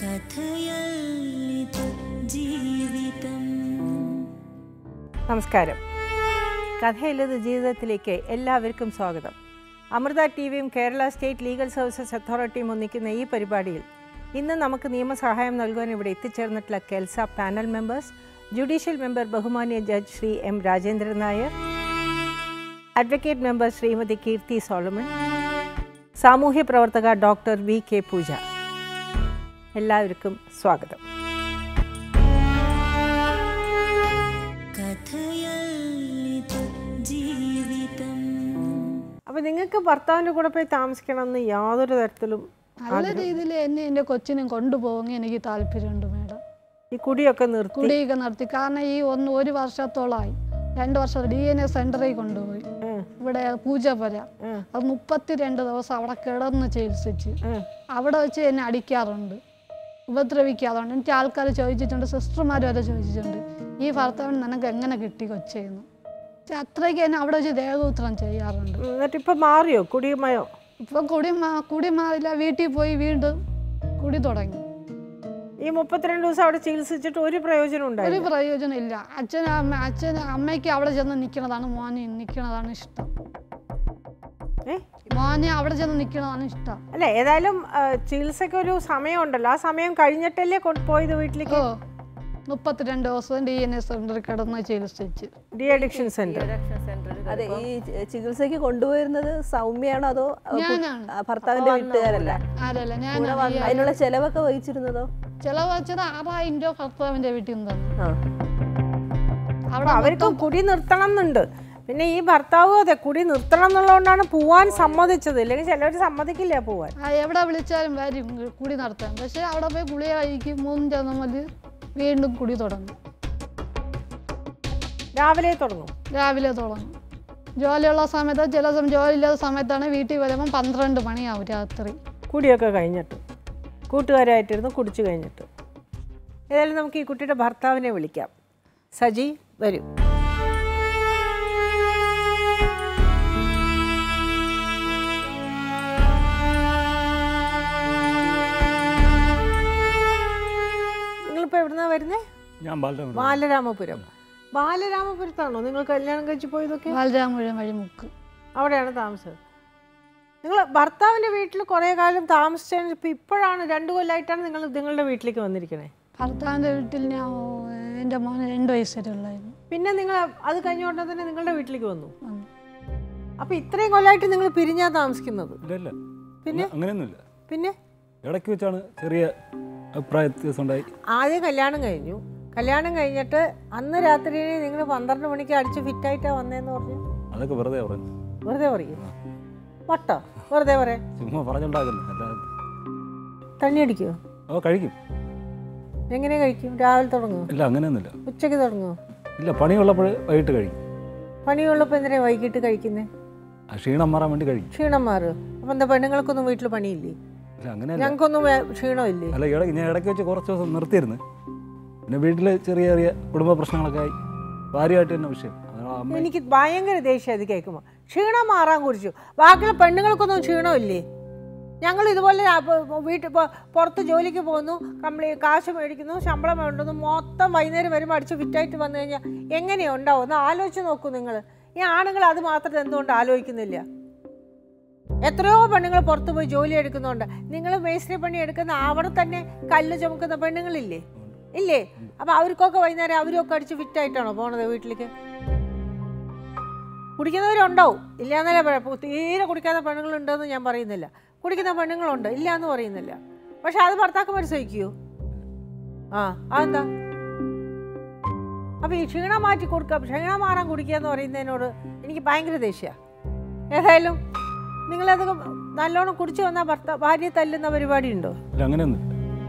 കഥയല്ലിത് ജീവിതം നമസ്കാരം കഥയില്ലത് ജീവിതത്തിലേക്ക് എല്ലാവർക്കും സ്വാഗതം അമൃത ടി വിയും കേരള സ്റ്റേറ്റ് ലീഗൽ സർവീസസ് അതോറിറ്റിയും ഒന്നിക്കുന്ന ഈ പരിപാടിയിൽ ഇന്ന് നമുക്ക് നിയമസഹായം നൽകുവാൻ ഇവിടെ എത്തിച്ചേർന്നിട്ടുള്ള KELSA panel members judicial member ബഹുമാന്യ judge Shri M Rajendran Nair advocate member Shrimati Keerthi Solomon സാമൂഹ്യ പ്രവർത്തക ഡോക്ടർ വി കെ പൂജ എല്ലാവർക്കും സ്വാഗതം കഥയല്ലിത് ജീവിതം അപ്പോൾ നിങ്ങൾക്ക് ഭർത്താവിൻ്റെ കൂടെ പോയി താമസിക്കണമെന്ന് യാതൊരു തരത്തിലും നല്ല രീതിയിൽ എന്നെ എൻ്റെ കൊച്ചിനും കൊണ്ടുപോകുമെങ്കിൽ എനിക്ക് താല്പര്യമുണ്ട് മേഡം ഈ കുടിയൊക്കെ നിർത്തി കുടിയൊക്കെ നടത്തി കാരണം ഈ ഒന്ന് ഒരു വർഷത്തോളമായി രണ്ട് വർഷം ഡി എൻ എ സെൻറ്ററിൽ കൊണ്ടുപോയി ഉം, ഇവിടെ പൂജപ്പുര ഉം, അത് മുപ്പത്തിരണ്ട് ദിവസം അവിടെ കിടന്ന് ചികിത്സിച്ച് ഉം. അവിടെ വെച്ച് എന്നെ അടിക്കാറുണ്ട് ഉപദ്രവിക്കാറുണ്ട് എനിക്ക് ആൾക്കാർ ചോദിച്ചിട്ടുണ്ട് സിസ്റ്റർമാർ വരെ ചോദിച്ചിട്ടുണ്ട് ഈ ഭർത്താവിന് നിനക്ക് എങ്ങനെ കിട്ടി കൊച്ചെന്ന് പക്ഷെ അത്രയ്ക്ക് എന്നെ അവിടെ വെച്ച് ദേഹോത്രം ചെയ്യാറുണ്ട് എന്നിട്ട് ഇപ്പം മാറിയോ കുടിമയോ ഇപ്പൊ കുടി മാ- കുടി മാറില്ല വീട്ടിൽ പോയി വീണ്ടും കുടി തുടങ്ങി ഈ മുപ്പത്തിരണ്ട് ദിവസം അവിടെ ചികിത്സിച്ചിട്ട് ഒരു പ്രയോജനം ഒരു ഉണ്ടായില്ല പ്രയോജനം ഇല്ല അച്ഛൻ അമ്മ അച്ഛൻ അമ്മയ്ക്ക് അവിടെ ചെന്ന് നിൽക്കണതാണ് മോനെ നിൽക്കണതാണ് ഇഷ്ടം ഏ മോനെ അവിടെ ചെന്ന് നിൽക്കണതാണ് ഇഷ്ടം അല്ല ഏതായാലും ആ, ചികിത്സയ്ക്ക് ഒരു സമയമുണ്ടല്ലോ ആ സമയം കഴിഞ്ഞിട്ടല്ലേ കൊണ്ട് പോയത് വീട്ടിലേക്ക് ഓ മുപ്പത്തിരണ്ട് ദിവസം ഡി എൻ എസ് സെന്ററിൽ കിടന്ന് ചികിത്സിച്ച് ഡി അഡിക്ഷൻ സെന്റർ അതെ ഈ ചി- ചികിത്സയ്ക്ക് കൊണ്ടുപോയിരുന്നത് സൗമ്യയാണോ അതോ അഹ് പു- ഞാനാണ് ആ, ഭർത്താവിന്റെ വീട്ടുകാരല്ല ആരല്ല ഞാൻ കൂടെ വന്ന് അതിനുള്ള ചെലവൊക്കെ വഹിച്ചിരുന്നതോ ചെലവ് വെച്ചത് ആറായിരം രൂപ ഭർത്താവിന്റെ വീട്ടിൽ നിന്ന് തന്നു ആ അവിടെ അവർക്ക് കുടി നിർത്തണം എന്നുണ്ട് പിന്നെ ഈ ഭർത്താവും അതെ കുടി നിർത്തണം എന്നുള്ളതുകൊണ്ടാണ് പോവാൻ സമ്മതിച്ചത് ഇല്ലെങ്കിൽ ചിലവർ സമ്മതിക്കില്ല പോവാൻ ആ, എവിടെ വിളിച്ചാലും വരും കുടി നടത്താൻ പക്ഷെ അവിടെ പോയി ഗുളിക കഴിക്കും മൂന്നും ചെന്ന മതി വീണ്ടും കുടി തുടങ്ങും രാവിലെ തുടങ്ങും രാവിലെ തുടങ്ങും ജോലിയുള്ള സമയത്ത് ചില സമയം ജോലിയില്ലാത്ത സമയത്താണ് വീട്ടിൽ വരുമ്പോൾ പന്ത്രണ്ട് മണിയാവും രാത്രി കുടിയൊക്കെ കഴിഞ്ഞിട്ട് കൂട്ടുകാരായിട്ടിരുന്ന് കുടിച്ചു കഴിഞ്ഞിട്ട് ഏതായാലും നമുക്ക് ഈ കുട്ടിയുടെ ഭർത്താവിനെ വിളിക്കാം സജി വരും നിങ്ങളിപ്പോൾ എവിടുന്നാ വരുന്നേ ഞാൻ ബാലരാമൻ ബാലരാമപുരം ബാലരാമപുരത്താണോ നിങ്ങൾ കല്യാണം കഴിച്ച് പോയതൊക്കെ ബാലരാമുഴം വഴി മുക്ക് അവിടെയാണ് താമസം നിങ്ങൾ ഭർത്താവിൻ്റെ വീട്ടിൽ കുറേ കാലം താമസിച്ചതിന് ഇപ്പം ഇപ്പോഴാണ് രണ്ട് കൊല്ലമായിട്ടാണ് നിങ്ങൾ നിങ്ങളുടെ വീട്ടിലേക്ക് വന്നിരിക്കണേ ഭർത്താവിൻ്റെ വീട്ടിൽ ഞാൻ എൻ്റെ മോന് രണ്ട് വയസ്സ് വരെ ഉള്ളായിരുന്നു പിന്നെ നിങ്ങൾ അത് കഴിഞ്ഞ ഉടനെ തന്നെ നിങ്ങളുടെ വീട്ടിലേക്ക് വന്നു വന്നു. അപ്പോൾ ഇത്രയും കൊല്ലമായിട്ട് നിങ്ങൾ പിരിഞ്ഞാ താമസിക്കുന്നത് ഇല്ല ഇല്ല പിന്നെ? അങ്ങ- അങ്ങനെയൊന്നുമില്ല പിന്നെ ഇടയ്ക്ക് വെച്ചാണ് ചെറിയ അഭിപ്രായ വ്യത്യാസം ഉണ്ടായി ആദ്യം കല്യാണം കഴിഞ്ഞു കല്യാണം കഴിഞ്ഞിട്ട് അന്ന് രാത്രി നിങ്ങൾ പന്ത്രണ്ട് മണിക്ക് അടിച്ച് ഫിറ്റായിട്ടാണ് വന്നതെന്ന് പറഞ്ഞു അതൊക്കെ വെറുതെ പറഞ്ഞു വെറുതെ പറയും വട്ടോ വെറുതെ പറയാം ചുമ്മാ പറഞ്ഞുണ്ടാക്കുന്നു അല്ലാതെ തണ്ണി അടിക്കുമോ ഓ കഴിക്കും എങ്ങനെ കഴിക്കും രാവിലെ തുടങ്ങുമോ ഇല്ല അങ്ങനെയൊന്നുമില്ല ഉച്ചയ്ക്ക് തുടങ്ങുമോ ഇല്ല പണിയുള്ളപ്പോൾ വൈകിട്ട് കഴിക്കും പണിയുള്ളപ്പോൾ എന്തിനാ വൈകിട്ട് കഴിക്കുന്നത് ആ ക്ഷീണം മാറാൻ വേണ്ടി കഴിക്കും ക്ഷീണം മാറും അപ്പം എന്താ പെണ്ണുങ്ങൾക്കൊന്നും വീട്ടിൽ പണിയില്ലേ ഇല്ല അങ്ങനെയല്ല ഞങ്ങൾക്കൊന്നും വേ- ക്ഷീണമില്ലേ അല്ല ഇടയ്ക്ക് ഞാൻ ഇടയ്ക്ക് വെച്ച് കുറച്ച് ദിവസം നിർത്തിയിരുന്നു പിന്നെ വീട്ടിൽ ചെറിയ ചെറിയ കുടുംബ പ്രശ്നങ്ങളൊക്കെ ആയി ഭാര്യയായിട്ട് തന്നെ വിഷയം അതാണ് അമ്മ എനിക്ക് ഭയങ്കര ദേഷ്യം അത് കേൾക്കുമ്പോൾ ക്ഷീണം മാറാൻ കുറിച്ചു ബാക്കിയുള്ള പെണ്ണുങ്ങൾക്കൊന്നും ക്ഷീണമില്ലേ ഞങ്ങൾ ഇതുപോലെ വീട്ടിൽ പുറത്ത് ജോലിക്ക് പോകുന്നു കംപ്ലീ കാശ് മേടിക്കുന്നു ശമ്പളം വേണ്ടുന്നു മൊത്തം വൈകുന്നേരം വരുമ്പോൾ അടിച്ച് ഫിറ്റായിട്ട് വന്നു കഴിഞ്ഞാൽ എങ്ങനെയാണ് ഉണ്ടാവും ഒന്ന് ആലോചിച്ച് നോക്കൂ നിങ്ങൾ ഈ ആണുങ്ങൾ അത് മാത്രം എന്തുകൊണ്ട് ആലോചിക്കുന്നില്ല എത്രയോ പെണ്ണുങ്ങൾ പുറത്ത് പോയി ജോലി എടുക്കുന്നുണ്ട് നിങ്ങൾ മേസ്ത്രി പണി എടുക്കുന്ന അവിടെ തന്നെ കല്ല് ചുമക്കുന്ന പെണ്ണുങ്ങളില്ലേ ഇല്ലേ അപ്പം അവർക്കൊക്കെ വൈകുന്നേരം അവരൊക്കെ അടിച്ച് ഫിറ്റായിട്ടാണോ പോണത് വീട്ടിലേക്ക് കുടിക്കുന്നവരുണ്ടാവും ഇല്ല എന്നല്ല പറയാം തീരെ കുടിക്കാത്ത പെണ്ണുങ്ങളുണ്ടെന്ന് ഞാൻ പറയുന്നില്ല കുടിക്കുന്ന പെണ്ണുങ്ങളുണ്ട് ഇല്ല എന്ന് പറയുന്നില്ല പക്ഷെ അത് ഭർത്താക്കന്മാർ സഹിക്കുമോ ആ അതെന്താ അപ്പോൾ ഈ ക്ഷീണം മാറ്റി കൊടുക്കുക ക്ഷീണം മാറാൻ കുടിക്കുക എന്ന് പറയുന്നതിനോട് എനിക്ക് ഭയങ്കര ദേഷ്യമാണ് ഏതായാലും നിങ്ങളതൊക്കെ നല്ലോണം കുടിച്ചു വന്നാൽ ഭർത്ത ഭാര്യയെ തല്ലുന്ന പരിപാടി ഉണ്ടോ ഇല്ല അങ്ങനെയൊന്നുമില്ല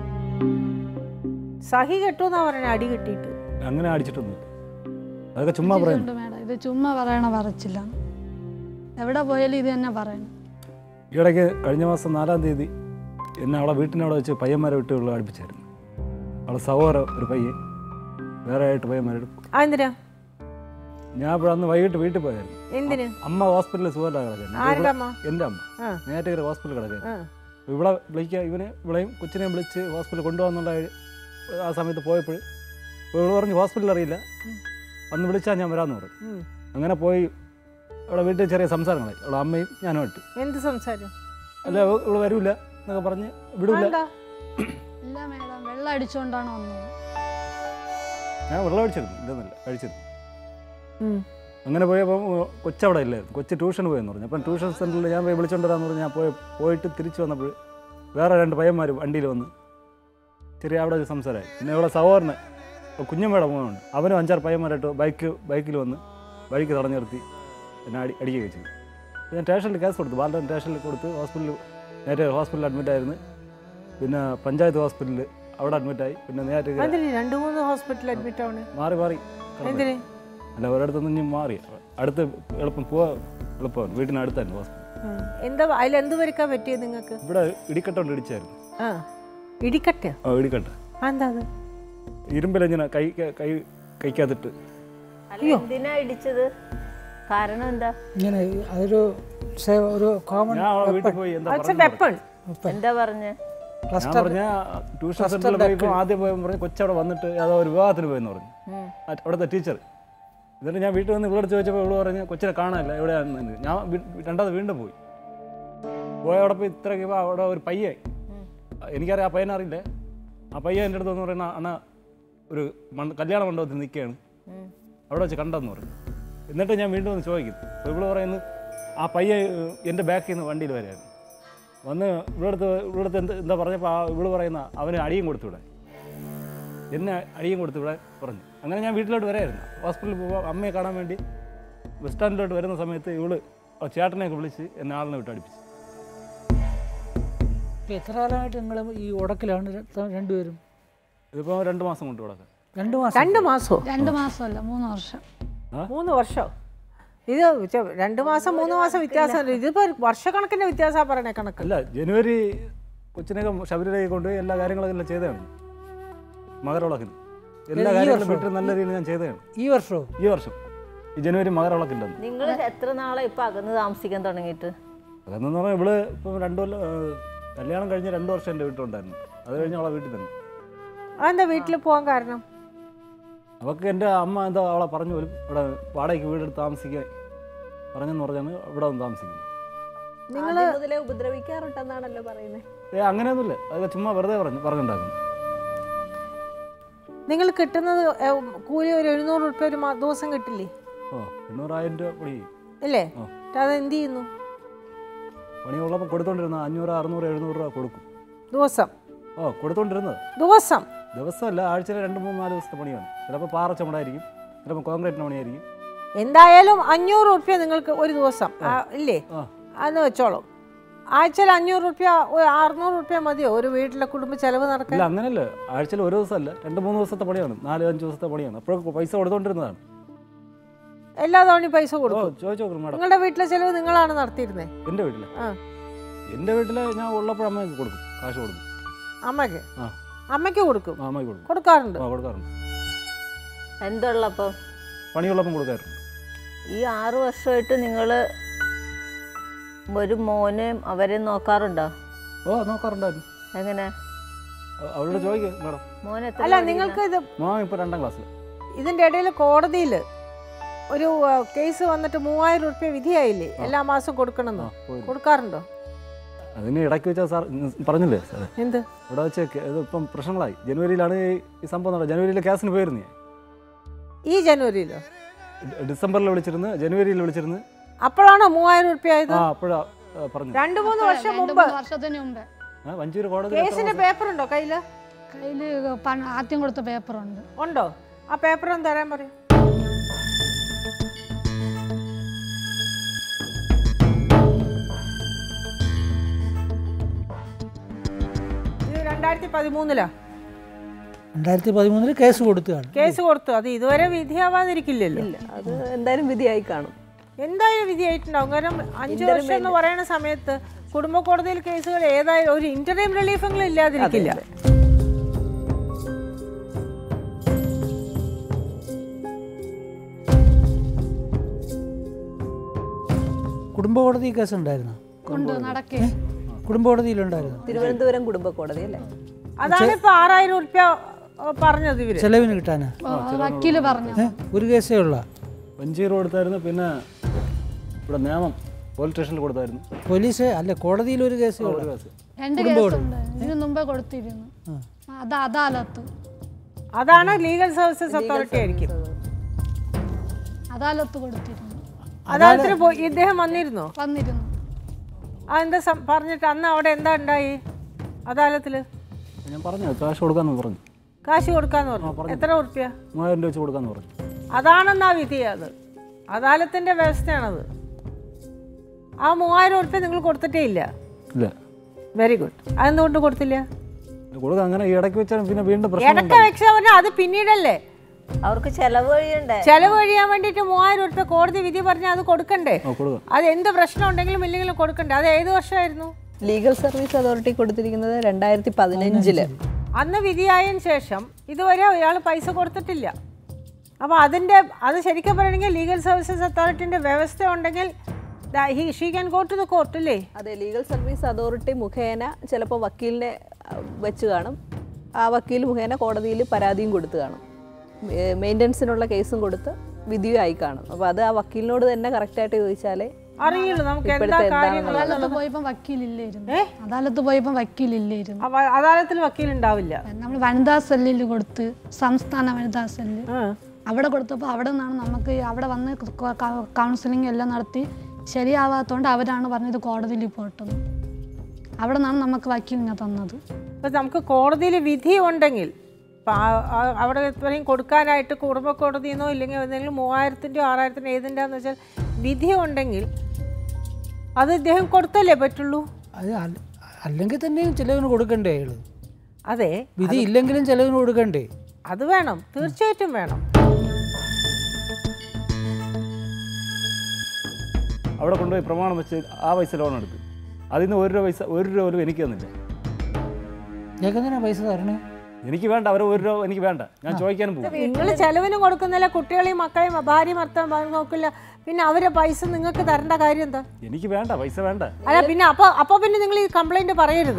സഹി കെട്ടുമെന്നാ പറഞ്ഞ അടി കിട്ടിയിട്ട് അങ്ങനെ അടിച്ചിട്ടൊന്നുമില്ല അതൊക്കെ ചുമ്മാ പറയുന്നു ഇതുണ്ട് മേഡം ഇത് ചുമ്മാ പറയണ പറച്ചില്ല എവിടെ പോയാലും ഇത് തന്നെ പറയണം ഈ ഇടയ്ക്ക് കഴിഞ്ഞ മാസം നാലാം തീയതി എന്നെ അവളെ വീട്ടിനവിടെ വെച്ച് പയ്യന്മാരെ വിട്ടുള്ള അടുപ്പിച്ചായിരുന്നു അവളെ സഹോദര ഒരു പയ്യൻ വേറെ ആയിട്ട് പയ്യന്മാരെ അതെന്തിനാ ഞാൻ ഇപ്പോൾ അന്ന് വൈകിട്ട് വീട്ടിൽ പോയായിരുന്നു എന്തിന് അമ്മ ഹോസ്പിറ്റലിൽ സുഖമില്ലാതെ കിടക്കുന്നു ആരുടെ അമ്മ എൻ്റെ അമ്മ ആ നേരത്തെ ഹോസ്പിറ്റലിൽ കിടക്കുക ആ ഇവിടെ വിളിക്കുക ഇവന് ഇവളെയും കൊച്ചിനെയും വിളിച്ച് ഹോസ്പിറ്റലിൽ കൊണ്ടുപോകാന്നുള്ള ആ സമയത്ത് പോയപ്പോൾ ഇവള് പറഞ്ഞു ഹോസ്പിറ്റലിൽ അറിയില്ല അന്ന് വിളിച്ചാൽ ഞാൻ വരാമെന്ന് പറഞ്ഞു ഉം. അങ്ങനെ പോയി അവിടെ വീട്ടിൽ ചെറിയ സംസാരങ്ങളായി അവളെ അമ്മയും ഞാനുമായിട്ട് എന്ത് സംസാരം അല്ല ഇവ- ഇവള് വരൂല എന്നൊക്കെ പറഞ്ഞ് വിടൂല എന്താ ഇല്ല മേഡം വെള്ളം അടിച്ചുകൊണ്ടാണ് വന്നത് ഞാൻ വെള്ളം അടിച്ചിരുന്നു ഇല്ലെന്നല്ല കഴിച്ചിരുന്നു ഉം. അങ്ങനെ പോയപ്പോൾ കൊച്ചവിടെ ഇല്ലായിരുന്നു കൊച്ച് ട്യൂഷന് പോയെന്ന് പറഞ്ഞു അപ്പം ട്യൂഷൻ സെൻറ്ററിൽ ഞാൻ പോയി വിളിച്ചോണ്ട് വരാമെന്ന് പറഞ്ഞ് ഞാൻ പോയി പോയിട്ട് തിരിച്ച് വന്നപ്പോൾ വേറെ രണ്ട് പയ്യന്മാർ വണ്ടിയിൽ വന്ന് ചെറിയ അവിടെ ഒരു സംസാരമായി പിന്നെ ഇവിടെ സഹോദരന് കുഞ്ഞമ്മയുടെ മോനുണ്ട് അവനും അഞ്ചാറ് പയ്യന്മാരായിട്ട് ബൈക്ക് ബൈക്കിൽ വന്ന് വഴിക്ക് തടഞ്ഞു നിർത്തി എന്നെ അടി അടിക്കുകയും ചെയ്തു ഞാൻ സ്റ്റേഷനിൽ കേസ് കൊടുത്തു ബാലൻ സ്റ്റേഷനിൽ കൊടുത്ത് ഹോസ്പിറ്റലിൽ നേരെ ഹോസ്പിറ്റലിൽ അഡ്മിറ്റ് ആയിരുന്നു പിന്നെ പഞ്ചായത്ത് ഹോസ്പിറ്റലിൽ അവിടെ അഡ്മിറ്റായി പിന്നെ നേരെ എന്തിന് രണ്ടു മൂന്ന് ഹോസ്പിറ്റലിൽ അഡ്മിറ്റ് ആണ് മാറി മാറി കിടന്നു. എന്തിന് അല്ല ഒരിടത്തുനിന്ന് ഇനി മാറി അടുത്ത് എളുപ്പം പോവാ എളുപ്പമാണ് വീട്ടിനടുത്ത് തന്നെ ഹോസ്പിറ്റൽ ഉം. എന്താ അതിൽ എന്ത് വരയ്ക്കാൻ പറ്റിയത് നിങ്ങൾക്ക് ഇവിടെ ഇടിക്കട്ടോണ്ട് ഇടിച്ചായിരുന്നു ആ ഇടിക്കട്ടെ ആ ഇടിക്കട്ട ആ, എന്താ അത് ഇരുമ്പിലിങ്ങനെ കൈ കൈ കൈക്കകത്തിട്ട് അല്ല എന്തിനാ ഇടിച്ചത് കാരണം എന്താ ഇങ്ങനെ അതൊരു സേ- ഒരു കോമൺ ഞാൻ അവളെ വീട്ടിൽ പോയി എന്താ അച്ഛൻ പറഞ്ഞത് വെപ്പൺ എന്താ പറഞ്ഞേ ഞാൻ പറഞ്ഞ ട്യൂഷൻ സെന്ററിൽ പോയപ്പോൾ ആദ്യം പോയപ്പോൾ പറഞ്ഞ് കൊച്ചവിടെ വന്നിട്ട് ഏതോ ഒരു വിവാഹത്തിന് പോയെന്ന് പറഞ്ഞു ആ അവിടുത്തെ ടീച്ചർ എന്നിട്ട് ഞാൻ വീട്ടിൽ വന്ന് ഇവിടെ ചോദിച്ചപ്പോൾ ഇവള് പറഞ്ഞ് കൊച്ചിനെ കാണാനില്ല എവിടെയാണെന്ന് ഞാൻ വീ- രണ്ടാമത് വീണ്ടും പോയി പോയ അവിടെ പോയി ഇത്രയ്ക്ക് ഇപ്പൊ അവിടെ ഒരു പയ്യൻ എനിക്കറിയാം ആ പയ്യനെ അറിയില്ലേ ആ പയ്യൻ എൻ്റെ അടുത്ത് വന്ന് പറയുന്ന അണ്ണ ഒരു മണ്ഡ കല്യാണ മണ്ഡപത്തിൽ നിൽക്കുകയാണ് അവിടെ വെച്ച് കണ്ടെന്ന് പറഞ്ഞു എന്നിട്ട് ഞാൻ വീണ്ടും വന്ന് ചോദിക്കും അപ്പോൾ ഇവള് പറയുന്നു ആ പയ്യൻ ഏഹ്, എൻ്റെ ബാക്കിൽ നിന്ന് വണ്ടിയിൽ വരായിരുന്നു വന്ന് ഇവിടുത്തെ ഇവിടുത്തെ എന്ത് എന്താ പറഞ്ഞപ്പോൾ ആ ഇവള് പറയുന്ന അവന് അടിയും കൊടുത്തുവിടെ എന്നെ അടിയും കൊടുത്തുവിടെ പറഞ്ഞു അങ്ങനെ ഞാൻ വീട്ടിലോട്ട് വരായിരുന്നു ഹോസ്പിറ്റലിൽ പോകാൻ അമ്മയെ കാണാൻ വേണ്ടി ബസ് സ്റ്റാൻഡിലോട്ട് വരുന്ന സമയത്ത് ഇവള് ആ ചേട്ടനെയൊക്കെ വിളിച്ച് എന്നെ ആളിനെ വിട്ട് അടുപ്പിച്ചു ഇപ്പൊ എത്ര കാലമായിട്ട് നിങ്ങൾ ഈ ഉടക്കിലാണ് ര- രണ്ടുപേരും ഇതിപ്പോൾ രണ്ട് മാസം കൊണ്ട് കിടക്കാം രണ്ടു മാസം രണ്ട് മാസമോ രണ്ട് മാസമല്ല മൂന്ന് വർഷം മൂന്ന് വർഷം ഇത് ചെ- രണ്ട് മാസം മൂന്ന് മാസം വ്യത്യാസം ഇതിപ്പോ വർഷക്കണക്കിന് വ്യത്യാസമാണ് പറയണേ കണക്ക് അല്ല ജനുവരി കൊച്ചിനൊക്കെ ശബരിമലയിൽ കൊണ്ടുപോയി എല്ലാ കാര്യങ്ങളൊക്കെ എല്ലാം ചെയ്തതാണ് മകരവിളക്കിന് എല്ലാ ഈ കാര്യങ്ങളും വർഷമോ? വീട്ടിൽ നല്ല രീതിയിൽ ഞാൻ ചെയ്തതാണ് ഈ വർഷവും ഈ വർഷം ഈ ജനുവരി മകരവിളക്കുണ്ടെന്ന് നിങ്ങൾ എത്ര നാളെ ഇപ്പൊ അകന്ന് താമസിക്കാൻ തുടങ്ങിയിട്ട് അതെന്ന് പറഞ്ഞാൽ ഇവള് ഇപ്പം രണ്ടു കൊല്ലം ഏഹ്, കല്യാണം കഴിഞ്ഞ് രണ്ട് വർഷം എൻ്റെ വീട്ടിലുണ്ടായിരുന്നു അത് കഴിഞ്ഞ് അവളെ വീട്ടിൽ തന്നെ അതെന്താ വീട്ടിൽ പോകാൻ കാരണം അവൾക്ക് എൻ്റെ അമ്മ എന്താ അവളെ പറഞ്ഞു പോലും ഇവിടെ വാടകയ്ക്ക് വീടെടുത്ത് താമസിക്കാൻ പറഞ്ഞെന്ന് പറഞ്ഞാണ് ഇവിടെ വന്ന് താമസിക്കുന്നത് നിങ്ങൾ ആദ്യം മുതലേ ഉപദ്രവിക്കാറുണ്ടെന്നാണല്ലോ പറയുന്നത് ഏ അങ്ങനെയൊന്നുമില്ല അതൊക്കെ ചുമ്മാ വെറുതെ പറഞ്ഞു പറഞ്ഞുണ്ടാക്കുന്നു നിങ്ങൾ കിട്ടുന്നത് ഏ, കൂലി ഒരു എഴുന്നൂറ് റുപ്യ ഒരു മാ- ദിവസം കിട്ടില്ലേ ഓ എണ്ണൂറായിരം രൂപ പണി ഇല്ലേ ആ. എന്നിട്ട് അത് എന്ത് ചെയ്യുന്നു പണിയുള്ളപ്പോൾ കൊടുത്തോണ്ടിരുന്ന അഞ്ഞൂറ് അറുന്നൂറ് എഴുന്നൂറ് രൂപ കൊടുക്കും ദിവസം ഓ കൊടുത്തോണ്ടിരുന്നത് ദിവസം ദിവസമല്ല ആഴ്ചയിൽ രണ്ട് മൂന്ന് നാല് ദിവസത്തെ പണിയാണ് ചിലപ്പോൾ പാറ ചുമടായിരിക്കും ചിലപ്പോൾ കോൺക്രീറ്റിന് പണിയായിരിക്കും എന്തായാലും അഞ്ഞൂറ് റുപ്യ നിങ്ങൾക്ക് ഒരു ദിവസം ആ, ഇല്ലേ ആ അന്ന് വെച്ചോളും ആഴ്ചയിൽ അഞ്ഞൂറ് റുപ്യ ഒരു അറുന്നൂറ് റുപ്യ മതിയോ ഒരു വീട്ടിലെ കുടുംബ ചെലവ് നടക്കാൻ ഇല്ല അങ്ങനെയല്ല ആഴ്ചയിൽ ഒരു ദിവസമല്ല രണ്ട് മൂന്ന് ദിവസത്തെ പണിയാണ് നാല് അഞ്ച് ദിവസത്തെ പണിയാണ് അപ്പോഴൊക്കെ പൈസ കൊടുത്തോണ്ടിരുന്നതാണ് എല്ലാ തവണയും പൈസ ഓ കൊടുക്കും ചോദിച്ചു നോക്കണം മാഡം നിങ്ങളുടെ വീട്ടിലെ ചെലവ് നിങ്ങളാണ് നടത്തിയിരുന്നത് എൻ്റെ വീട്ടിൽ ആ എൻ്റെ വീട്ടിൽ ഞാൻ ഉള്ളപ്പോൾ അമ്മയ്ക്ക് കൊടുക്കും കാശ് കൊടുക്കും അമ്മയ്ക്ക് ആ അമ്മയ്ക്ക് കൊടുക്കും ആ, അമ്മയ്ക്ക് കൊടുക്കും കൊടുക്കാറുണ്ട് ആ കൊടുക്കാറുണ്ട് എന്തുള്ളപ്പം പണിയുള്ളപ്പം കൊടുക്കാറുണ്ട് ഈ ആറു വർഷമായിട്ട് നിങ്ങൾ ഒരു മോനെയും അവരെ നോക്കാറുണ്ടോ ഓ നോക്കാറുണ്ടായിരുന്നു എങ്ങനെ അ- അവളോട് ചോദിക്കും മാഡം മോൻ എത്ര അല്ല പഠിക്കുന്നു? നിങ്ങൾക്ക് ഇത് മോൻ ഇപ്പോൾ രണ്ടാം ക്ലാസ്സിൽ ഇതിന്റെ ഇടയിൽ കോടതിയിൽ ഒരു ആ, കേസ് വന്നിട്ട് മൂവായിരം റുപ്യ വിധിയായില്ലേ എല്ലാ മാസവും ആ കൊടുക്കണമെന്ന് പോയി കൊടുക്കാറുണ്ടോ അതിന് ഇടയ്ക്ക് വെച്ചാൽ സാർ ഉം, പറഞ്ഞില്ലേ സാറേ എന്ത് ഇവിടെ വെച്ച് കേ- ഇത് ഇപ്പം പ്രശ്നങ്ങളായി ജനുവരിയിലാണ് ഈ ഈ സംഭവം നടന്നത് ജനുവരിയിലെ കേസിന് പോയിരുന്നു ഞാൻ ഈ ജനുവരിയിലോ ഡി- ഡിസംബറിൽ വിളിച്ചിരുന്നു ജനുവരിയിൽ വിളിച്ചിരുന്നു അപ്പോഴാണോ മൂവായിരം റുപ്യ ആയത് ആ അപ്പോഴാ ആ, പറഞ്ഞു രണ്ടു മൂന്ന് വർഷം രണ്ട് മുമ്പ് മൂന്ന് വർഷത്തിന് മുമ്പേ ആ വഞ്ചൂര് കോടതി കേസിന്റെ പേപ്പർ ഉണ്ടോ കയ്യില് കയ്യിൽ ആദ്യം കൊടുത്ത പേപ്പറുണ്ട് ഉണ്ടോ ആ പേപ്പർ ഒന്ന് തരാൻ പറയും ഇത് രണ്ടായിരത്തി പതിമൂന്നിലാ രണ്ടായിരത്തി പതിമൂന്നിൽ കേസ് കൊടുത്തതാണ് കേസ് കൊടുത്തു അത് ഇതുവരെ വിധിയാവാതിരിക്കില്ലല്ലോ ഇല്ല അത് എന്തായാലും വിധിയായി കാണും എന്തായാലും വിധിയായിട്ടുണ്ടാവും കാരണം അഞ്ചു വർഷം എന്ന് പറയുന്ന സമയത്ത് കുടുംബ കോടതിയിൽ കേസുകൾ ഏതായാലും ഒരു ഇന്റർനെയിം റിലീഫെങ്കിലും ഇല്ലാതിരിക്കില്ല കുടുംബ കോടതി കേസ് ഉണ്ടായിരുന്നു കൊണ്ട് നടക്കേ കുടുംബ കോടതിയിലുണ്ടായിരുന്നു തിരുവനന്തപുരം കുടുംബ കോടതി അല്ലേ അതാണ് ഇപ്പൊ ആറായിരം ഉറുപ്യ പറഞ്ഞത് ഇവര് ചെലവിന് കിട്ടാനാ വക്കീല് പറഞ്ഞു ഏ ഒരു കേസേ ഉള്ള വഞ്ചിയൂർ കൊടുത്തായിരുന്നു പിന്നെ ഇവിടെ നിയമം പോലീസ് സ്റ്റേഷനിൽ കൊടുത്തായിരുന്നു പോലീസ് അല്ല കോടതിയിൽ ഒരു കേസേ ഉള്ളൂ ഒരു കേസ് രണ്ട് കേസുണ്ട് ഇതിനു മുമ്പേ കൊടുത്തിരുന്നു അത് അദാലത്ത് അതാണ് ലീഗൽ സർവീസസ് അതോറിറ്റി ആയിരിക്കും അദാലത്ത് കൊടുത്തിരുന്നു അദാലത്തിന് പോയി ഇദ്ദേഹം വന്നിരുന്നോ വന്നിരുന്നു അതെന്താ സം- പറഞ്ഞിട്ട് അന്ന് അവിടെ എന്താ ഉണ്ടായി അദാലത്തില് ഞാൻ പറഞ്ഞു കാശ് കൊടുക്കാമെന്ന് പറഞ്ഞു കാശ് കൊടുക്കാന്ന് പറഞ്ഞു എത്ര ഉറുപ്യ മൂവായിരം രൂപ വെച്ച് കൊടുക്കാമെന്ന് പറഞ്ഞു അതാണെന്നാ വിധി അത് അദാലത്തിന്റെ വ്യവസ്ഥയാണത് ആ മൂവായിരം ഉറുപ്യ നിങ്ങൾ കൊടുത്തിട്ടേ ഇല്ല ഇല്ല വെരി ഗുഡ് അതെന്തുകൊണ്ട് കൊടുത്തില്ല കൊടുക്കാൻ അങ്ങനെ ഈ ഇടയ്ക്ക് വെച്ചാൽ പിന്നെ വീണ്ടും പ്രശ്നം ഇടയ്ക്ക് വെച്ചാൽ പറഞ്ഞാൽ അത് പിന്നീടല്ലേ അവർക്ക് ചെലവ് വഴിയുണ്ട് ചെലവ് കഴിയാൻ വേണ്ടിയിട്ട് മൂവായിരം ഉറുപ്യ കോടതി വിധി പറഞ്ഞാൽ അത് കൊടുക്കണ്ടേ ആ, കൊടുക്കാം അത് എന്ത് പ്രശ്നം ഉണ്ടെങ്കിലും ഇല്ലെങ്കിലും കൊടുക്കണ്ടേ അത് ഏത് വർഷമായിരുന്നു ലീഗൽ സർവീസ് അതോറിറ്റി കൊടുത്തിരിക്കുന്നത് രണ്ടായിരത്തി പതിനഞ്ചില് അന്ന് വിധിയായതിനു ശേഷം ഇതുവരെ ഇയാൾ പൈസ കൊടുത്തിട്ടില്ല അപ്പോൾ അതിൻ്റെ അത് ശരിക്കും പറയണമെങ്കിൽ ലീഗൽ സർവീസസ് അതോറിറ്റിൻ്റെ വ്യവസ്ഥ ഉണ്ടെങ്കിൽ he she can go to the court അല്ലേ അതെ ലീഗൽ സർവീസ് അതോറിറ്റി മുഖേന ചിലപ്പോൾ വക്കീലിനെ അഹ്, വെച്ച് കാണും ആ വക്കീൽ മുഖേന കോടതിയിൽ പരാതിയും കൊടുത്ത് കാണും മെയിൻ്റനൻസിനുള്ള കേസും കൊടുത്ത് വിധിയും ആയി കാണും അപ്പോൾ അത് ആ വക്കീലിനോട് തന്നെ കറക്റ്റായിട്ട് ചോദിച്ചാലേ അറിയുള്ളൂ നമുക്ക് എന്താ ഇപ്പോഴത്തെ കാര്യങ്ങൾ അദാലത്ത് പോയപ്പോൾ വക്കീലില്ലായിരുന്നു അദാലത്ത് പോയപ്പോൾ വക്കീലില്ലായിരുന്നു അവ- അദാലത്തിൽ വക്കീൽ ഉണ്ടാവില്ല നമ്മൾ വനിതാ സെല്ലിൽ കൊടുത്ത് സംസ്ഥാന വനിതാ സെല്ല് ആ. അവിടെ കൊടുത്തപ്പോൾ അവിടെ നിന്നാണ് നമുക്ക് ഈ അവിടെ വന്ന് കൗൺസിലിംഗ് എല്ലാം നടത്തി ശരിയാവാത്തതുകൊണ്ട് അവരാണ് പറഞ്ഞത് കോടതിയിൽ പോട്ടെന്ന് അവിടെ നിന്നാണ് നമുക്ക് വക്കീലിനെ തന്നത് ഇപ്പം നമുക്ക് കോടതിയിൽ വിധി ഉണ്ടെങ്കിൽ ഇപ്പം ആ- ആ- അവിടെ ഇത്രയും കൊടുക്കാനായിട്ട് കുടുംബ കോടതിയെന്നോ ഇല്ലെങ്കിൽ എന്തെങ്കിലും മൂവായിരത്തിൻ്റെയോ ആറായിരത്തിൻ്റെ ഏതിൻ്റെന്ന് വെച്ചാൽ വിധി ഉണ്ടെങ്കിൽ അത് ഇദ്ദേഹം കൊടുത്തല്ലേ പറ്റുള്ളൂ അത് അല്ല- അല്ലെങ്കിൽ തന്നെയും ചെലവിന് കൊടുക്കണ്ടേ അയാള് അതെ വിധി ഇല്ലെങ്കിലും ചെലവിന് കൊടുക്കണ്ടേ അത് വേണം തീർച്ചയായിട്ടും വേണം അവിടെ കൊണ്ടുപോയി പ്രമാണം വെച്ച് ആ പൈസ ലോൺ എടുത്ത് അതിൽ നിന്ന് ഒരു രൂപ പൈസ ഒരു രൂപ പോലും എനിക്ക് തന്നില്ല ഞങ്ങൾക്ക് എന്തിനാ പൈസ തരണേ എനിക്ക് വേണ്ട അവർ ഒരു രൂപ എനിക്ക് വേണ്ട ഞാൻ ചോദിക്കാനും പോകും നിങ്ങൾ ചെലവിന് കൊടുക്കുന്നില്ല കുട്ടികളെയും മക്കളെയും ഭാര്യ ഭർത്താവ് നോക്കില്ല പിന്നെ അവരെ പൈസ നിങ്ങൾക്ക് തരേണ്ട കാര്യം എന്താ എനിക്ക് വേണ്ട പൈസ വേണ്ട അല്ല പിന്നെ അപ്പൊ അപ്പൊ പിന്നെ നിങ്ങൾ ഈ കംപ്ലൈന്റ് പറയരുത്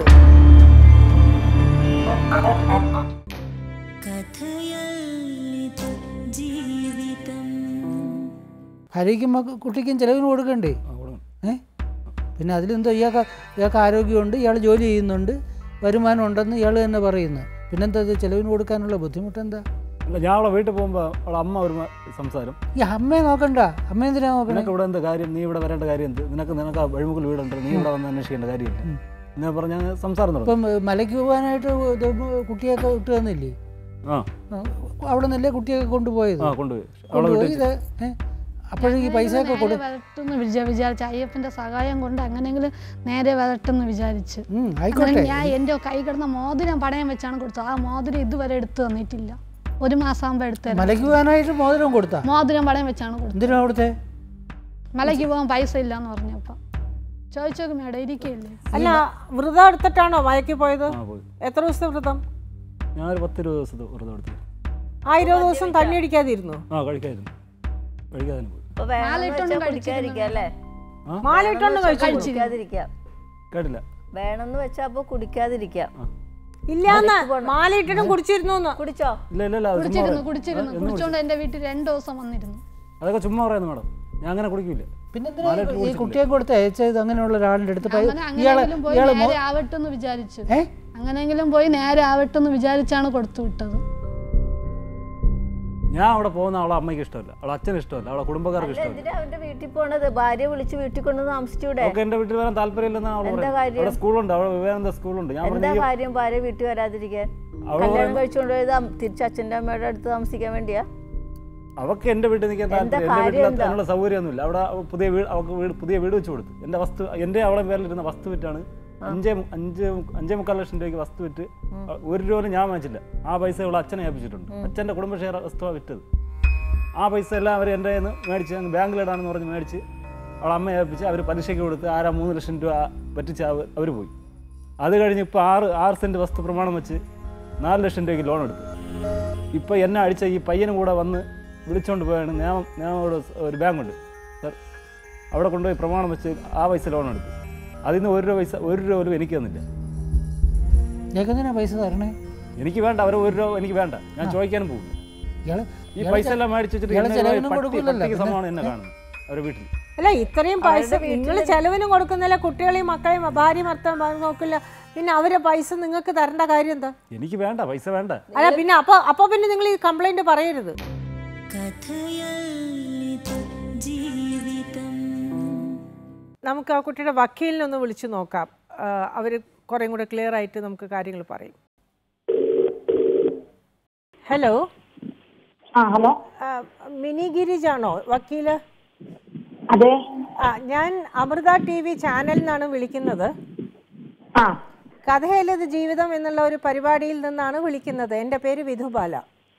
കഥയല്ലിത ജീവിതം ഭാര്യയ്ക്കും മക്ക- കുട്ടിക്കും ചെലവിന് കൊടുക്കണ്ടേ ആ, കൊടുക്കണം. ഏ പിന്നെ അതിലെന്തോ ഇയാൾക്ക് ഇയാൾക്ക് ആരോഗ്യമുണ്ട് ഇയാൾ ജോലി ചെയ്യുന്നുണ്ട് വരുമാനം ഉണ്ടെന്ന് ഇയാൾ തന്നെ പറയുന്നു പിന്നെന്താ ഇത് ചെലവിന് കൊടുക്കാനുള്ള ബുദ്ധിമുട്ട് എന്താ അല്ല ഞാൻ അവളെ വീട്ടിൽ പോകുമ്പോൾ അവളെ അമ്മ ഒരു മ- സംസാരം ഈ അമ്മയെ നോക്കണ്ട അമ്മ എന്തിനാ നോക്കണേ നിനക്ക് ഇവിടെ എന്താ കാര്യം നീ ഇവിടെ വരേണ്ട കാര്യം എന്ത് നിനക്ക് നിനക്ക് ആ വഴിമുക്കിൽ വീടുണ്ട് നീ ഇവിടെ വന്ന് അന്വേഷിക്കേണ്ട കാര്യമില്ല എന്ന് പറഞ്ഞ സംസാരം തുടങ്ങി ഇപ്പം ഏ, മലയ്ക്ക് പോകാനായിട്ട് ഇത് കുട്ടിയൊക്കെ വിട്ടു തന്നില്ലേ ആ ആ, അവിടെ നിന്നല്ലേ കുട്ടിയൊക്കെ കൊണ്ടുപോയത് ആ കൊണ്ടുപോയി അവളെ കൊണ്ടുപോയി വീട്ടിൽ ഇത് ഏ അപ്പോഴേക്ക് പൈസയൊക്കെ കൊടു നേരെ വരട്ടെന്ന് വിചാ വിചാരിച്ചു അയ്യപ്പന്റെ സഹായം കൊണ്ട് അങ്ങനെങ്കിലും നേരെ വരട്ടെന്ന് വിചാരിച്ച് ഉം, ആയിക്കോട്ടെ അങ്ങനെ ഞാൻ എൻ്റെ കൈ കിടന്ന മോതിരം പണയം വെച്ചാണ് കൊടുത്തത് ആ മോതിരം ഇതുവരെ എടുത്തു തന്നിട്ടില്ല ഒരു മാസം ആകുമ്പോൾ എടുത്തു തരാം മലയ്ക്ക് പോകാനായിട്ട് മോതിരം കൊടുത്താ മോതിരം പണയം വെച്ചാണ് കൊടുത്തത് എന്തിനാ കൊടുത്തേ മലയ്ക്ക് പോകാൻ പൈസ ഇല്ലാന്ന് പറഞ്ഞപ്പോ ചോദിച്ചോക്ക് മേഡം ഇരിക്കയില്ലേ അല്ല വ്രതം എടുത്തിട്ടാണോ മയക്കി പോയത് ആ പോയി എത്ര ദിവസത്തെ വ്രതം ഞാൻ ഒരു പത്ത് ഇരുപത് ദിവസത്തെ വെറുതെ എടുത്തു ആ ഇരുപത് ദിവസം തണ്ണി അടിക്കാതിരുന്നു ആ കഴിക്കായിരുന്നു കഴിക്കാതെ പോയി അപ്പോൾ വേണമെന്ന് നാലിട്ടൊന്നും വെച്ചാൽ കുടിക്കാതിരിക്കുക അല്ലേ ആ മാലിട്ടൊന്ന് കഴിച്ചു കുടിക്കാതിരിക്കാം കേട്ടില്ല വേണമെന്ന് വെച്ചാൽ അപ്പോൾ കുടിക്കാതിരിക്കാം ഇല്ലാന്ന് മാലയിട്ടിട്ടും കുടിച്ചിരുന്നു കുടിച്ചോ ഇല്ല ഇല്ല ഇല്ല അത് ചുമ്മാ കുടിച്ചിരുന്നു പറയാം. കുടിച്ചിരുന്നു കുടിച്ചോണ്ട് എൻ്റെ വീട്ടിൽ രണ്ട് ദിവസം വന്നിരുന്നു അതൊക്കെ ചുമ്മാ പറയുന്നു മാഡം ഞാൻ അങ്ങനെ കുടിക്കില്ല പിന്നെ എന്തിനാ ഈ കുട്ടിയെ കൊടുത്ത് അയച്ചത് അങ്ങനെയുള്ള ഒരാളുടെ അടുത്ത് പൈ- അങ്ങനെ ഇയാളെ അങ്ങനെയെങ്കിലും പോയി ഇയാളെ മോ- നേരെ ആവട്ടെന്ന് വിചാരിച്ചു ഏ അങ്ങനെയെങ്കിലും പോയി നേരെ ആവട്ടെന്ന് വിചാരിച്ചാണ് കൊടുത്തു വിട്ടത് ഞാൻ അവിടെ പോകുന്ന അവളെ അമ്മയ്ക്ക് ഇഷ്ടമല്ല അവളെ അച്ഛന് ഇഷ്ടമല്ല അവളെ കുടുംബക്കാർക്ക് അല്ല ഇഷ്ടമല്ല എന്തിനാ അവന്റെ വീട്ടിൽ പോണത് ഭാര്യ വിളിച്ച് വീട്ടിൽ കൊണ്ട് താമസിച്ചൂടെ അവൾക്ക് എന്റെ വീട്ടിൽ വരാൻ താല്പര്യമില്ലെന്നാണ് അവൾ എന്താ പറയുന്നത് കാര്യം? അവിടെ സ്കൂളുണ്ട് അവിടെ വിവേകാനന്ദ സ്കൂളുണ്ട് ഞാൻ എന്താ പറഞ്ഞു കാര്യം ഭാര്യ വീട്ടിൽ വരാതിരിക്കാൻ അവള് കല്യാണം കഴിച്ചുകൊണ്ട് പോയത് അം- തിരിച്ച് അച്ഛൻ്റെ അമ്മയുടെ അടുത്ത് താമസിക്കാൻ വേണ്ടിയാ അവൾക്ക് എന്റെ വീട്ടിൽ നിൽക്കാൻ എന്താ താല്പര്യം എന്റെ കാര്യം വീട്ടിൽ എന്താ? അതിനുള്ള സൗകര്യമൊന്നുമില്ല അവിടെ പുതിയ വീട് അവൾക്ക് വീട് പുതിയ വീട് വെച്ച് കൊടുത്തു എന്റെ വസ്തു എന്റെ അവളെ പേരിലിരുന്ന വസ്തു വിറ്റാണ് അഞ്ചേ മു- അഞ്ച് മു- അഞ്ചേ മുക്കാൽ ലക്ഷം രൂപയ്ക്ക് വസ്തു വിറ്റ് ഒരു രൂപ പോലും ഞാൻ വാങ്ങിച്ചില്ല ആ പൈസ അവളെ അച്ഛനെ ഏൽപ്പിച്ചിട്ടുണ്ട് അച്ഛന്റെ കുടുംബ ഷെയർ വസ്തുവാണ് വിറ്റത് ആ പൈസ എല്ലാം അവർ എൻ്റെ കയ്യിൽ നിന്ന് മേടിച്ച് അങ്ങ് ബാങ്കിലിടാണെന്ന് പറഞ്ഞ് മേടിച്ച് അവളെ അമ്മ ഏൽപ്പിച്ച് അവർ പലിശയ്ക്ക് കൊടുത്ത് ആരാ മൂന്ന് ലക്ഷം രൂപ പറ്റിച്ച് അവർ പോയി അത് കഴിഞ്ഞ് ഇപ്പോൾ ആറ് ആറ് സെൻറ്റ് വസ്തു പ്രമാണം വെച്ച് നാല് ലക്ഷം രൂപയ്ക്ക് ലോൺ എടുത്തു ഇപ്പോൾ എന്നെ അടിച്ച ഈ പയ്യനും കൂടെ വന്ന് വിളിച്ചുകൊണ്ട് പോയാണ് ഞാൻ ഞാൻ അവിടെ ഒരു ബാങ്കുണ്ട് സാർ അവിടെ കൊണ്ടുപോയി പ്രമാണം വെച്ച് ആ പൈസ ലോൺ എടുത്തു അതിൽ നിന്ന് ഒരു രൂപ പൈസ ഒരു രൂപ പോലും എനിക്ക് തന്നില്ല ഇയാൾക്ക് എന്തിനാ പൈസ തരണേ എനിക്ക് വേണ്ട അവർ ഒരു രൂപ എനിക്ക് വേണ്ട ഞാൻ ചോദിക്കാനും പോകും ഇയാള് ഈ പൈസ എല്ലാം മേടിച്ച് വെച്ചിട്ട് ഇയാള് എന്നെ ചെലവിനും പട്ടി- കൊടുക്കൂലല്ലോ, പട്ടിക്ക് പിന്നെ? സമാനം എന്നെ കാണുന്നു അവരുടെ വീട്ടിൽ അല്ല ഇത്രയും പൈസ നിങ്ങൾ ചെലവിന് കൊടുക്കുന്നില്ല കുട്ടികളെയും മക്കളെയും ഭാര്യ ഭർത്താവ് നോക്കില്ല പിന്നെ അവരെ പൈസ നിങ്ങൾക്ക് തരേണ്ട കാര്യം എന്താ എനിക്ക് വേണ്ട പൈസ വേണ്ട അല്ല പിന്നെ അപ്പൊ അപ്പൊ പിന്നെ നിങ്ങൾ ഈ കംപ്ലൈന്റ് പറയരുത് കഥയല്ലിത ജീവിതം നമുക്ക് ആ കുട്ടിയുടെ വക്കീലിനെ ഒന്ന് വിളിച്ചു നോക്കാം അവർ കുറേം കൂടെ ക്ലിയർ ആയിട്ട് നമുക്ക് കാര്യങ്ങൾ പറയും ഹലോ ആ ഹലോ മിനി ഗിരിജാണോ വക്കീല് അതെ ആ ഞാൻ അമൃത ടി വി ചാനലിൽ നിന്നാണ് വിളിക്കുന്നത് ആ കഥയിലത് ജീവിതം എന്നുള്ള ഒരു പരിപാടിയിൽ നിന്നാണ് വിളിക്കുന്നത് എൻ്റെ പേര് വിധുബാല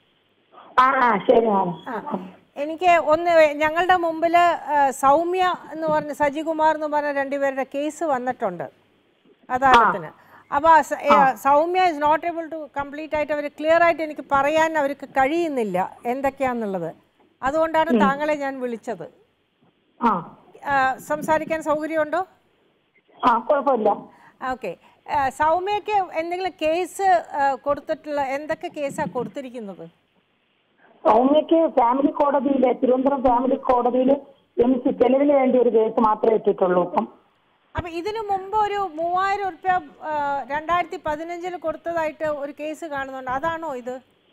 ആ ആ ശരി മാഡം ആ എനിക്ക് ഒന്ന് ഞങ്ങളുടെ മുമ്പിൽ സൗമ്യ എന്ന് പറഞ്ഞ സജികുമാർ എന്ന് പറഞ്ഞ രണ്ടുപേരുടെ കേസ് വന്നിട്ടുണ്ട് അദാലത്തിന് അപ്പോൾ Soumya is not able to complete ആയിട്ട് അവർ ക്ലിയർ ആയിട്ട് എനിക്ക് പറയാൻ അവർക്ക് കഴിയുന്നില്ല എന്തൊക്കെയാന്നുള്ളത് അതുകൊണ്ടാണ് താങ്കളെ ഞാൻ വിളിച്ചത് ആ ആ, സംസാരിക്കാൻ സൗകര്യമുണ്ടോ ആ കുഴപ്പമില്ല ഓക്കെ സൗമ്യക്ക് എന്തെങ്കിലും കേസ് കൊടുത്തിട്ടുള്ള എന്തൊക്കെ കേസാണ് കൊടുത്തിരിക്കുന്നത് സൗമ്യക്ക് ഫാമിലി കോടതിയിലെ തിരുവനന്തപുരം ഫാമിലി കോടതിയിൽ എം സി തെളിവിന് വേണ്ടി ഒരു കേസ് മാത്രമേ ഇട്ടിട്ടുള്ളൂ ഇപ്പം അപ്പൊ ഇതിനു മുമ്പ് ഒരു മൂവായിരം ഉറുപ്യ രണ്ടായിരത്തി പതിനഞ്ചിൽ കൊടുത്തതായിട്ട് ഒരു കേസ് കാണുന്നുണ്ട് അതാണോ ഇത്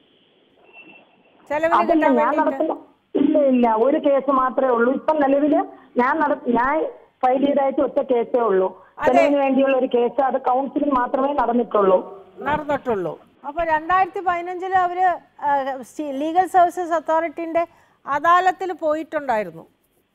ചെലവിന് അതല്ല കിട്ടാൻ ഞാൻ വേണ്ടിയിട്ട് നടത്തുന്ന ഇല്ല ഇല്ല ഒരു കേസ് മാത്രമേ ഉള്ളൂ ഇപ്പം നിലവില് ഞാൻ നട ഞാൻ ഫയൽ ചെയ്തായിട്ട് ഒറ്റ കേസേ ഉള്ളൂ തെളിവിന് വേണ്ടിയുള്ള ഒരു കേസ് അത് കൗൺസിലിംഗ് മാത്രമേ നടന്നിട്ടുള്ളൂ നടന്നിട്ടുള്ളൂ അപ്പൊ രണ്ടായിരത്തി പതിനഞ്ചില് അവര് ലീഗൽ സർവീസസ് അതോറിറ്റിന്റെ അദാലത്തിൽ പോയിട്ടുണ്ടായിരുന്നു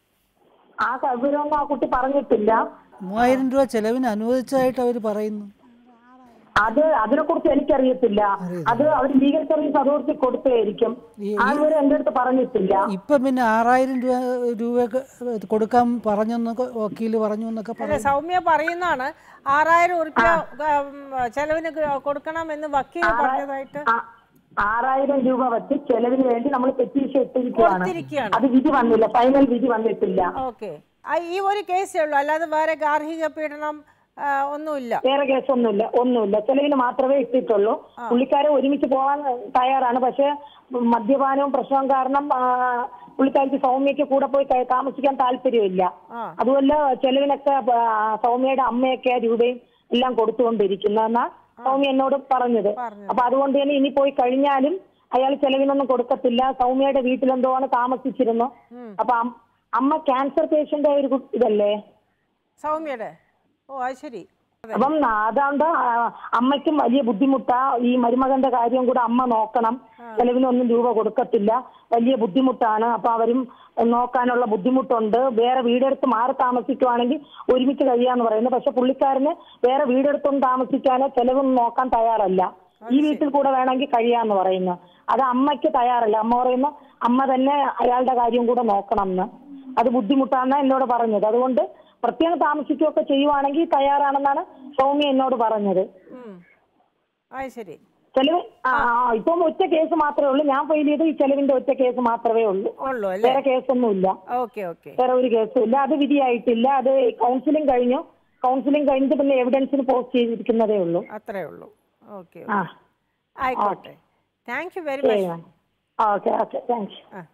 ആ വിവരമൊന്നും ആ കുട്ടി പറഞ്ഞിട്ടില്ല മൂവായിരം രൂപ ചെലവിന് അനുവദിച്ചതായിട്ട് അവർ പറയുന്നു അത് അതിനെക്കുറിച്ച് എനിക്കറിയത്തില്ല അത് അവർ ലീഗൽ സർവീസ് അതോറിറ്റി കൊടുത്തായിരിക്കും ആ വിവരം എന്റെ അടുത്ത് പറഞ്ഞിട്ടില്ല ഇപ്പം പിന്നെ ആറായിരം രൂപ രൂപയൊക്കെ കൊടുക്കാൻ പറഞ്ഞെന്നൊക്കെ വക്കീല് പറഞ്ഞു എന്നൊക്കെ അല്ലെ പറഞ്ഞു സൗമ്യ പറയുന്നതാണ് ആറായിരം ഉറുപ്യ ചെലവിന് ക- കൊടുക്കണം എന്ന് വക്കീൽ പറഞ്ഞതായിട്ട് ആ- ആറായിരം രൂപ വെച്ച് ചെലവിന് വേണ്ടി നമ്മൾ പെറ്റീഷൻ ഇട്ടിരിക്കുകയാണ് കൊടുത്തിരിക്കുകയാണ്. അത് വിധി വന്നില്ല ഫൈനൽ വിധി വന്നിട്ടില്ല ഓക്കെ ഈ ഒരു കേസേ ഉള്ളൂ അല്ലാതെ വേറെ ഗാർഹിക പീഡനം ആ, ഒന്നുമില്ല വേറെ കേസൊന്നുമില്ല ഒന്നുമില്ല ചെലവിന് മാത്രമേ ഇട്ടിട്ടുള്ളൂ പുള്ളിക്കാരെ ഒരുമിച്ച് പോകാൻ തയ്യാറാണ് പക്ഷെ മദ്യപാനവും പ്രശ്നവും കാരണം ആ, പുള്ളിക്കാരിക്ക് സൗമ്യക്ക് കൂടെ പോയി ത- താമസിക്കാൻ താല്പര്യമില്ല ആ. അതുമല്ല ചെലവിനൊക്കെ ആ, സൗമ്യയുടെ അമ്മയൊക്കെ രൂപയും എല്ലാം കൊടുത്തുകൊണ്ടിരിക്കുന്നതെന്നാ സൗമ്യ എന്നോട് പറഞ്ഞത് അപ്പൊ അതുകൊണ്ട് തന്നെ ഇനി പോയി കഴിഞ്ഞാലും അയാൾ ചെലവിനൊന്നും കൊടുക്കത്തില്ല സൗമ്യയുടെ വീട്ടിലെന്തോ ആണ് താമസിച്ചിരുന്നു അപ്പൊ അം- അമ്മ ക്യാൻസർ പേഷ്യന്റ് ഒരു കു- ഇതല്ലേ സൗമ്യയുടെ ഓ അത് ശരി അപ്പം അതാണ്ട് അമ്മയ്ക്കും വലിയ ബുദ്ധിമുട്ടാ ഈ മരുമകന്റെ കാര്യം കൂടെ അമ്മ നോക്കണം ചെലവിനൊന്നും രൂപ കൊടുക്കത്തില്ല വലിയ ബുദ്ധിമുട്ടാണ് അപ്പൊ അവരും നോക്കാനുള്ള ബുദ്ധിമുട്ടുണ്ട് വേറെ വീടെടുത്ത് മാറി താമസിക്കുവാണെങ്കിൽ ഒരുമിച്ച് കഴിയാന്ന് പറയുന്നത് പക്ഷെ പുള്ളിക്കാരന് വേറെ വീടെടുത്തൊന്നും താമസിക്കാനോ ചെലവൊന്നും നോക്കാൻ തയ്യാറല്ല ഈ വീട്ടിൽ കൂടെ വേണമെങ്കിൽ കഴിയാന്ന് പറയുന്നു അത് അമ്മയ്ക്ക് തയ്യാറല്ല അമ്മ പറയുന്നു അമ്മ തന്നെ അയാളുടെ കാര്യം കൂടെ നോക്കണം എന്ന് അത് ബുദ്ധിമുട്ടാണെന്നാണ് എന്നോട് പറഞ്ഞത് അതുകൊണ്ട് പ്രത്യേകം താമസിക്കുകയൊക്കെ ചെയ്യുവാണെങ്കിൽ തയ്യാറാണെന്നാണ് സൗമ്യ എന്നോട് പറഞ്ഞത് ഉം. അത് ശരി ചെലവ് ആ ആ, ഇപ്പം ഒറ്റ കേസ് മാത്രമേ ഉള്ളൂ ഞാൻ ഫയൽ ചെയ്ത് ഈ ചെലവിന്റെ ഒറ്റ കേസ് മാത്രമേ ഉള്ളൂ ഉള്ളൂ അല്ലേ വേറെ കേസൊന്നുമില്ല ഓക്കെ ഓക്കെ വേറെ ഒരു കേസും ഇല്ല അത് വിധിയായിട്ടില്ല അത് കൗൺസിലിംഗ് കഴിഞ്ഞു കൗൺസിലിംഗ് കഴിഞ്ഞിട്ട് പിന്നെ എവിഡൻസിന് പോസ്റ്റ് ചെയ്തിരിക്കുന്നതേ ഉള്ളൂ അത്രേ ഉള്ളൂ ഓക്കെ ആ ആയിക്കോട്ടെ താങ്ക് യു വെരി ശരി much ma'am okay okay thank you ആ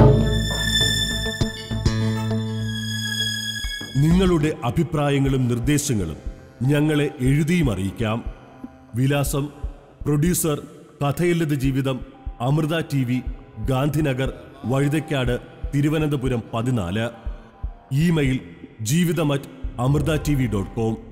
നിങ്ങളുടെ അഭിപ്രായങ്ങളും നിർദ്ദേശങ്ങളും ഞങ്ങളെ എഴുതിയും അറിയിക്കാം വിലാസം പ്രൊഡ്യൂസർ കഥയില്ലത് ജീവിതം അമൃത ടി വി ഗാന്ധിനഗർ വഴുതയ്ക്കാട് തിരുവനന്തപുരം പതിനാല് email Jeevitham at Amrita T V dot com